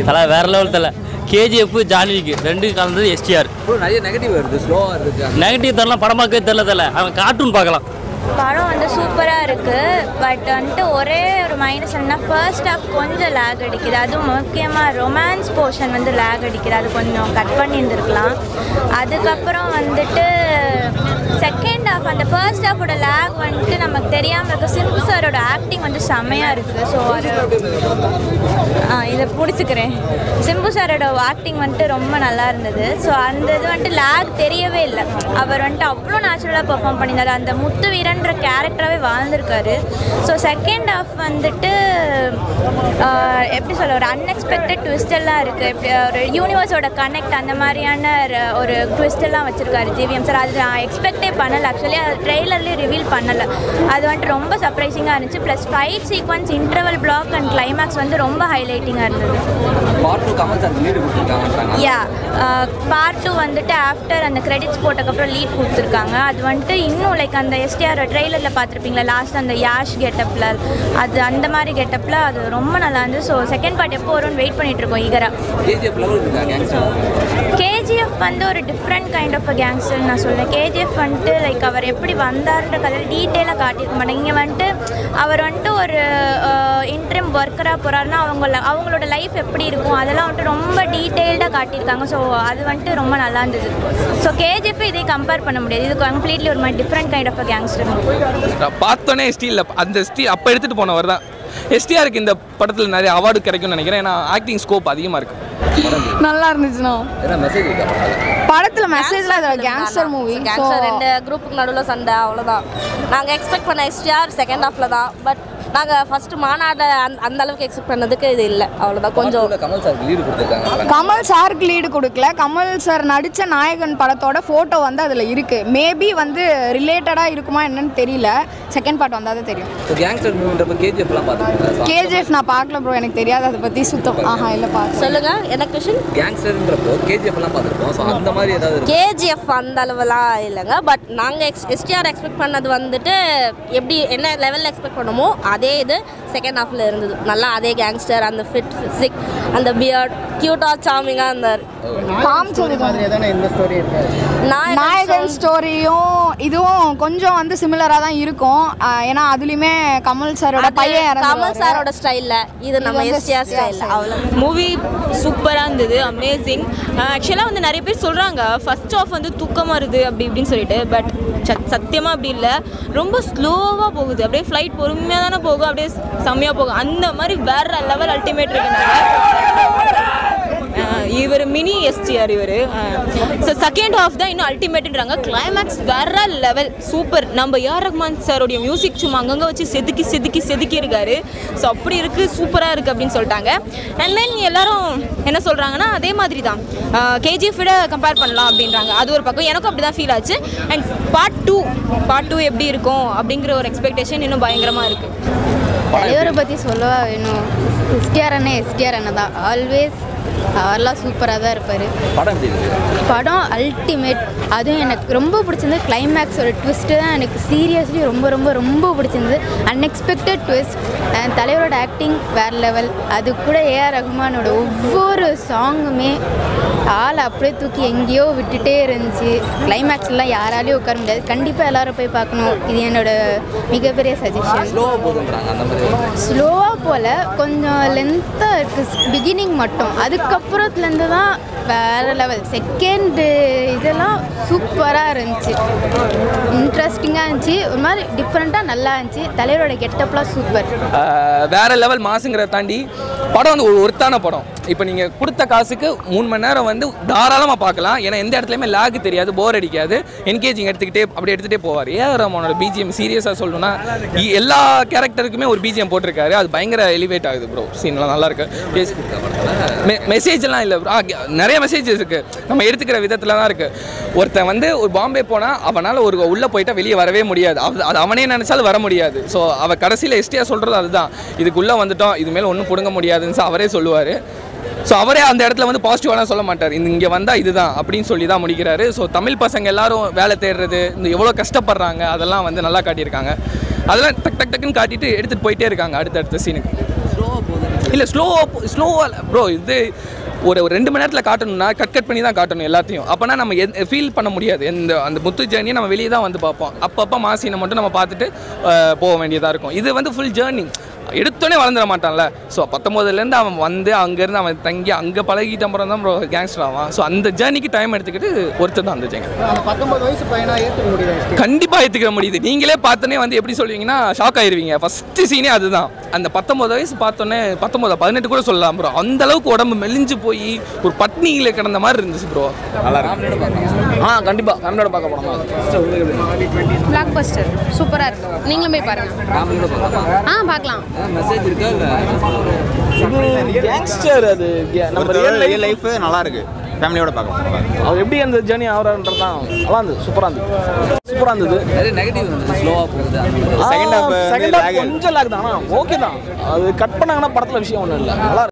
தலை வேற லெவல் தலை கேஜிஎஃப் ஜான்விக்கு ரெண்டு கலந்தது எஸ்டிஆர் ப்ரோ நிறைய நெகட்டிவ் வருது ஸ்லோவாக இருக்கு நெகட்டிவ் தரலாம் படம் பார்க்கவே தெரில தலை அவன் கார்ட்டூன் பார்க்கலாம் படம் வந்து சூப்பராக இருக்குது பட் வந்துட்டு ஒரே ஒரு மைனஸ் என்ன ஃபர்ஸ்ட் ஹாஃப் கொஞ்சம் லேக் அடிக்குது அதுவும் முக்கியமாக ரொமான்ஸ் போர்ஷன் வந்து லேக் அடிக்குது அது கொஞ்சம் கட் பண்ணியிருந்துருக்கலாம் அதுக்கப்புறம் வந்துட்டு செகண்ட் ஹாஃப் அந்த ஃபர்ஸ்ட் ஹாஃபோட லேக் வந்துட்டு நமக்கு தெரியாமல் இருக்குது சிம்பு சாரோட ஆக்டிங் வந்து செம்மையாக இருக்குது ஸோ அது ஆ இதை பிடிச்சிக்கிறேன் சிம்பு சாரோட ஆக்டிங் வந்துட்டு ரொம்ப நல்லா இருந்தது ஸோ அந்த இது வந்துட்டு லேக் தெரியவே இல்லை அவர் வந்துட்டு அவ்வளோ நேச்சுரலாக பெர்ஃபார்ம் பண்ணியிருந்தாரு அந்த முத்து வீரன்ற கேரக்டராகவே வாழ்ந்திருக்காரு ஸோ செகண்ட் ஹாஃப் வந்துட்டு ஆ, எப்படி சொல்ல ஒரு அன்எக்ஸ்பெக்டட் ட்விஸ்ட் எல்லாம் இருக்குது எப்படி ஒரு யூனிவர்ஸோட கனெக்ட் அந்த மாதிரியான ஒரு- ஒரு ட்விஸ்ட் எல்லாம் வச்சுருக்காரு ஜிவிஎம் சார் அது நான் எக்ஸ்பெக்டே பண்ணலை ஆக்சுவலி அது ட்ரெய்லர்லேயே ரிவீல் பண்ணலை அது வந்துட்டு ரொம்ப சர்ப்ரைசிங்காக இருந்துச்சு plus fight sequence interval block and climax வந்து ரொம்ப ஹைலைட்டிங்காக இருந்தது part two Kamal sir lead கொடுத்துருக்காங்கன்றாங்க யா பார்ட் டூ வந்துட்டு ஆஃப்டர் அந்த கிரெடிட்ஸ் போட்டக்கப்புறம் லீட் கொடுத்துருக்காங்க அது வந்துட்டு இன்னும் லைக் அந்த எஸ்டிஆர் ட்ரெய்லரில் பார்த்துருப்பீங்களா லாஸ்ட் அந்த யாஷ் கெட்டப்பில் அது அந்த மாதிரி கெட்டப்பில் அது ரொம்ப நல்லா இருந்துச்சு ஸோ செகண்ட் பார்ட் எப்போ வரும்னு வெயிட் பண்ணிட்டு இருக்கோம் ஈகரா கேஜிஎஃப் லெவல் இருக்கா கேங்ஸ்டர் கேஜிஎஃப் வந்து ஒரு different kind of uh gangster நான் சொல்லுவேன் கேஜிஎஃப் வந்துட்டு லைக் அவர் எப்படி வந்தாருன்ற கதை டீட்டெயிலாக காட்டியிருக்க மாட்டாங்க இங்கே வந்துட்டு அவர் வந்துட்டு ஒரு இன்ட்ரிம் ஒர்க்கராக போகிறாருன்னா அவங்கள அவங்களோட லைஃப் எப்படி இருக்கும் அதெல்லாம் வந்துட்டு ரொம்ப டீட்டெயில்டாக காட்டியிருக்காங்க ஸோ அது வந்துட்டு ரொம்ப நல்லா இருந்தது ஸோ கேஜிஎஃப் இதே கம்பேர் பண்ண முடியாது இது கம்ப்ளீட்லி ஒரு மாதிரி different kind of uh gangster நான் பார்த்தோன்னே எஸ்டியில் அந்த ஸ்டீ அப்போ எடுத்துகிட்டு போனவர் தான் எஸ்டிஆருக்கு இந்த படத்தில் நிறைய அவார்டு கிடைக்கும்னு நினைக்கிறேன் ஏன்னா ஆக்டிங் ஸ்கோப் அதிகமாக இருக்குது நல்லா இருந்துச்சுண்ணா ஏன்னா மெசேஜ் இருக்கா படத்துல? படத்துல மெசேஜ்ல அது கேங்ஸ்டர் மூவி கேங்ஸ்டர் ரெண்டு குரூப்புக்கு நடுவில் சண்டை அவ்வளோதான் நாங்கள் எக்ஸ்பெக்ட் பண்ண எஸ்டிஆர் செகண்ட் ஹாஃபில் தான் பட் நாங்கள் ஃபர்ஸ்ட் மாநாடு அந்த அந்த அளவுக்கு எக்ஸ்பெக்ட் பண்ணதுக்கு இது இல்லை அவ்வளோதான் Part கொஞ்சம் two ல கமல் சார் லீடு கொடுத்துருக்காங்க கமல் சாருக்கு லீடு கொடுக்கல கமல் சார் நடித்த நாயகன் படத்தோட ஃபோட்டோ வந்து அதில் இருக்கு மேபி வந்து ரிலேட்டடாக இருக்குமா என்னன்னு தெரியல செகண்ட் பார்ட் வந்தால் தான் தெரியும் ஸோ கேங்ஸ்டர் மூவின்றப்ப கேஜிஎஃப்லாம் பார்த்துருக்கீங்களா கேஜிஎஃப் நான் பார்க்கல ப்ரோ எனக்கு தெரியாது அதை பற்றி சுத்தம் ஆஹா இல்லை பார்க்க சொல்லுங்க என்ன கொஷின் கேங்ஸ்டர்ன்றப்போ கேஜிஎஃப்லாம் பார்த்துருப்போம் ஸோ அந்த மாதிரி ஏதாவது இருக்கும் கேஜிஎஃப் அந்த அளவுலாம் இல்லைங்க பட் நாங்கள் எக்ஸ் எஸ்டிஆர் எக்ஸ்பெக்ட் பண்ணது வந்துட்டு எப்படி என்ன லெவலில் எக்ஸ்பெக்ட் பண்ணமோ அதே இது செகண்ட் ஹாஃபில் இருந்தது நல்லா அதே கேங்ஸ்டர் அந்த ஃபிட் ஃபிசிக் அந்த பியர்ட் க்யூட்டாக சாமிங்காக இருந்தார் காமிச்சது நான் நாயகன் ஸ்டோரியும் இதுவும் கொஞ்சம் வந்து சிமிலராக தான் இருக்கும் ஆஹ் ஏன்னா அதுலேயுமே கமல் சாரோட பையன் கமல் இறந்துருவாரு. சாரோட ஸ்டைலில் இது நம்ம வந்து எஸ்டிஆர் STR ஸ்டைல் style. அவ்வளோ மூவி சூப்பராக இருந்தது அமேசிங் ஆக்சுவலாக வந்து நிறைய பேர் சொல்கிறாங்க ஃபர்ஸ்ட் ஆஃப் வந்து தூக்கமாக இருக்குது அப்படி இப்படின்னு சொல்லிட்டு பட் சத்தியமாக அப்படி இல்லை ரொம்ப ஸ்லோவாக போகுது அப்படியே ஃப்ளைட் பொறுமையாக தானே போகும் அப்படியே செம்மையாக போகும் அந்த மாதிரி வேற லெவல் அல்டிமேட் இவர் மினி எஸ்டிஆர் இவர் ஸோ செகண்ட் ஹாஃப் தான் இன்னும் அல்டிமேட்டுன்றாங்க கிளைமேக்ஸ் வேற லெவல் சூப்பர் நம்ம ஏஆர் ரஹ்மான் சாரோடைய மியூசிக் சும்மா அங்கங்கே வச்சு செதுக்கி செதுக்கி செதுக்கி இருக்காரு ஸோ அப்படி இருக்குது சூப்பராக இருக்குது அப்படின்னு சொல்லிட்டாங்க அண்ட் தென் எல்லாரும் என்ன சொல்கிறாங்கன்னா அதே மாதிரி தான் கேஜிஎஃப் விட கம்பேர் பண்ணலாம் அப்படின்றாங்க அது ஒரு பக்கம் எனக்கும் அப்படி தான் ஃபீல் ஆச்சு and part two part two எப்படி இருக்கும் அப்படிங்கிற ஒரு எக்ஸ்பெக்டேஷன் இன்னும் பயங்கரமாக இருக்குது தலைவரை பற்றி சொல்லவா வேணும் எஸ்கேஆர் அண்ணன் எஸ்கேஆர் அண்ணன் தான் ஆல்வேஸ் அவர்லாம் சூப்பராக தான் இருப்பார் படம் எப்படி இருக்கு படம் அல்டிமேட் அதுவும் எனக்கு ரொம்ப பிடிச்சிருந்தது கிளைமேக்ஸோட ட்விஸ்ட்டு தான் எனக்கு சீரியஸ்லி ரொம்ப ரொம்ப ரொம்ப பிடிச்சிருந்தது அன்எக்ஸ்பெக்டட் ட்விஸ்ட் தலைவரோட ஆக்டிங் வேறு லெவல் அது கூட ஏஆர் ரஹ்மானோட ஒவ்வொரு சாங்குமே ஆளை அப்படியே தூக்கி எங்கேயோ விட்டுட்டே இருந்துச்சு கிளைமேக்ஸ்லாம் யாராலையும் உட்கார முடியாது கண்டிப்பாக எல்லாரும் போய் பார்க்கணும் இது என்னோட மிகப்பெரிய சஜஷன் ஸ்லோவாக போகுதுன்றாங்க அந்த மாதிரி ஸ்லோவாக போல் கொஞ்சம் லென்த்தாக இருக்குது பிகினிங் மட்டும் அதுக்கப்புறத்துலேருந்து தான் வேறு லெவல் செகண்டு இதெல்லாம் சூப்பராக இருந்துச்சு இன்ட்ரெஸ்டிங்காக இருந்துச்சு ஒரு மாதிரி டிஃப்ரெண்ட்டாக நல்லா இருந்துச்சு தலைவரோட கெட்டப்லாம் சூப்பர் ஆஹ் வேற லெவல் மாசுங்கிறத தாண்டி படம் வந்து ஒரு ஒருத்தான படம் இப்போ நீங்கள் கொடுத்த காசுக்கு மூணு மணி நேரம் வந்து தாராளமாக பார்க்கலாம் ஏன்னா எந்த இடத்துலையுமே லேக் தெரியாது போர் அடிக்காது என்கேஜிங் எடுத்துக்கிட்டே அப்படி எடுத்துகிட்டே போவார் ஏஆர் ரஹ்மானோட பிஜிஎம் சீரியஸாக சொல்லணும்னா இ- எல்லா கேரக்டருக்குமே ஒரு பிஜிஎம் போட்டிருக்காரு அது பயங்கர எலிவேட் ஆகுது ப்ரோ சீன்லாம் நல்லா இருக்கு மெசேஜ்லாம் இல்லை ப்ரோ நிறைய மெசேஜஸ் இருக்கு நம்ம எடுத்துக்கிற விதத்தில் தான் இருக்கு ஒருத்தன் வந்து ஒரு பாம்பே போனால் அவனால் ஒரு உள்ளே போயிட்டா வெளியே வரவே முடியாது அவ- அது அவனே நினைச்சாலும் வர முடியாது ஸோ அவ கடைசியில் எஸ்டியா சொல்கிறது அதுதான் இதுக்குள்ளே வந்துட்டோம் இது மேலே ஒன்றும் பிடுங்க முடியாதுன்னு சொல்லி அவரே சொல்லுவார் ஸோ அவரே அந்த இடத்துல வந்து பாசிட்டிவாலாம் சொல்ல மாட்டார் இந்த இங்கே வந்தால் இதுதான் அப்படின்னு சொல்லி தான் முடிக்கிறாரு ஸோ தமிழ் பசங்க எல்லாரும் வேலை தேடுறது இந்த எவ்வளோ கஷ்டப்படுறாங்க அதெல்லாம் வந்து நல்லா காட்டியிருக்காங்க அதெல்லாம் டக் டக் டக்குன்னு காட்டிட்டு எடுத்துகிட்டு போயிட்டே இருக்காங்க அடுத்தடுத்த சீனுக்கு ஸ்லோவாக போகுதுன்னு இல்லை ஸ்லோவாக ஸ்லோவாக ப்ரோ இது ஒரு ஒரு ரெண்டு மணி நேரத்தில் காட்டணும்னா கட் கட் பண்ணி தான் காட்டணும் எல்லாத்தையும் அப்போனா நம்ம ஃபீல் பண்ண முடியாது எந்த அந்த முத்து ஜேர்னியை நம்ம வெளியே தான் வந்து பார்ப்போம் அப்பப்போ மாசினை மட்டும் நம்ம பார்த்துட்டு அஹ், போக வேண்டியதாக இருக்கும் இது வந்து ஃபுல் ஜேர்னி எடுத்தோடனே வளர்ந்துட மாட்டான்ல ஸோ பத்தொம்போதுலேருந்து அவன் வந்து அங்கேருந்து அவன் தங்கி அங்கே பழகிட்ட அப்புறம் தான் ப்ரோ கேங்ஸ்டர் ஆவான் ஸோ அந்த ஜேர்னிக்கு டைம் எடுத்துக்கிட்டு ஒருத்தர் தான் அந்த ஜெங்க அந்த பத்தொன்பது வயசு பையனா ஏற்றுக்க முடியுது கண்டிப்பாக ஏற்றுக்க முடியுது நீங்களே பார்த்தோன்னே வந்து எப்படி சொல்லுவீங்கன்னா ஷாக் ஆயிருவீங்க ஃபஸ்ட்டு சீனே அதுதான் அந்த பத்தொம்பது வயசு பார்த்தோன்னே பத்தொம்பது பதினெட்டு கூட சொல்லலாம் ப்ரோ அந்த அளவுக்கு உடம்பு மெலிஞ்சு போய் ஒரு பட்னியில் கிடந்த மாதிரி இருந்துச்சு ப்ரோ ஆ கண்டிப்பாக ஃபேமிலியோட பார்க்க போனோம் பிளாக் பஸ்டர் சூப்பராக இருக்கு நீங்களும் போய் பாருங்க ஃபேமிலியோட பார்க்கலாமா ஆ பார்க்கலாம் மெசேஜ் இருக்கா இல்லை கேங்ஸ்டர் அது நம்ம ரியல் ரியல் லைஃப் நல்லா இருக்கு ஃபேமிலியோட பார்க்கலாம் அவர் எப்படி அந்த ஜேர்னி ஆகிறான்றது தான் நல்லா இருந்தது சூப்பராக இருந்தது சூப்பராக இருந்தது நிறைய நெகட்டிவ் இருந்தது ஸ்லோவாக போகுது அந்த மாதிரி. Second half வந்து செகண்ட் lag ஹாஃப் கொஞ்சம் லாக் தான் ஆனால் ஓகே தான் அது கட் பண்ணாங்கன்னா படத்தில் விஷயம் ஒன்றும் இல்லை நல்லா இருக்கு